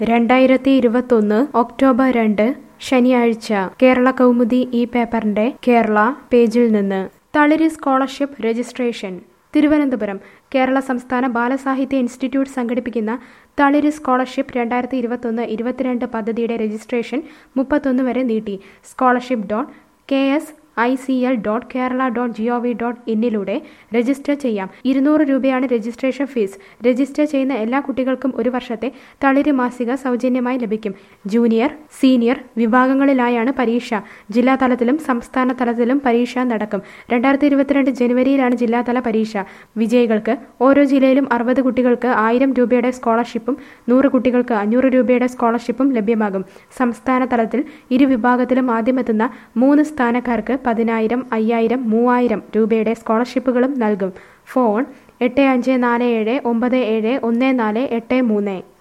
രണ്ടായിരത്തി ഇരുപത്തൊന്ന് ഒക്ടോബർ രണ്ട് ശനിയാഴ്ച കേരള കൗമുദി ഈ പേപ്പറിന്റെ കേരള പേജിൽ നിന്ന് തളിരി സ്കോളർഷിപ്പ് രജിസ്ട്രേഷൻ തിരുവനന്തപുരം കേരള സംസ്ഥാന ബാലസാഹിത്യ ഇൻസ്റ്റിറ്റ്യൂട്ട് സംഘടിപ്പിക്കുന്ന തളിരി സ്കോളർഷിപ്പ് രണ്ടായിരത്തി ഇരുപത്തൊന്ന് ഇരുപത്തിരണ്ട് പദ്ധതിയുടെ രജിസ്ട്രേഷൻ മുപ്പത്തൊന്ന് വരെ നീട്ടി scholarship dot K S I C L dot Kerala dot G O V dot ഇന്നിലൂടെ രജിസ്റ്റർ ചെയ്യാം ഇരുന്നൂറ് രൂപയാണ് രജിസ്ട്രേഷൻ ഫീസ് രജിസ്റ്റർ ചെയ്യുന്ന എല്ലാ കുട്ടികൾക്കും ഒരു വർഷത്തെ തളിര് മാസിക സൗജന്യമായി ലഭിക്കും ജൂനിയർ സീനിയർ വിഭാഗങ്ങളിലായാണ് പരീക്ഷ ജില്ലാ തലത്തിലും സംസ്ഥാന തലത്തിലും പരീക്ഷ നടക്കും രണ്ടായിരത്തി ഇരുപത്തിരണ്ട് ജനുവരിയിലാണ് ജില്ലാതല പരീക്ഷ വിജയികൾക്ക് ഓരോ ജില്ലയിലും അറുപത് കുട്ടികൾക്ക് ആയിരം രൂപയുടെ സ്കോളർഷിപ്പും നൂറ് കുട്ടികൾക്ക് അഞ്ഞൂറ് രൂപയുടെ സ്കോളർഷിപ്പും ലഭ്യമാകും സംസ്ഥാന തലത്തിൽ ഇരു വിഭാഗത്തിലും ആദ്യമെത്തുന്ന മൂന്ന് സ്ഥാനക്കാർക്ക് പതിനായിരം അയ്യായിരം മൂവായിരം രൂപയുടെ സ്കോളർഷിപ്പുകളും നൽകും ഫോൺ എട്ട് അഞ്ച് നാല് ഏഴ് ഒമ്പത് ഏഴ് ഒന്ന് നാല് എട്ട് മൂന്ന്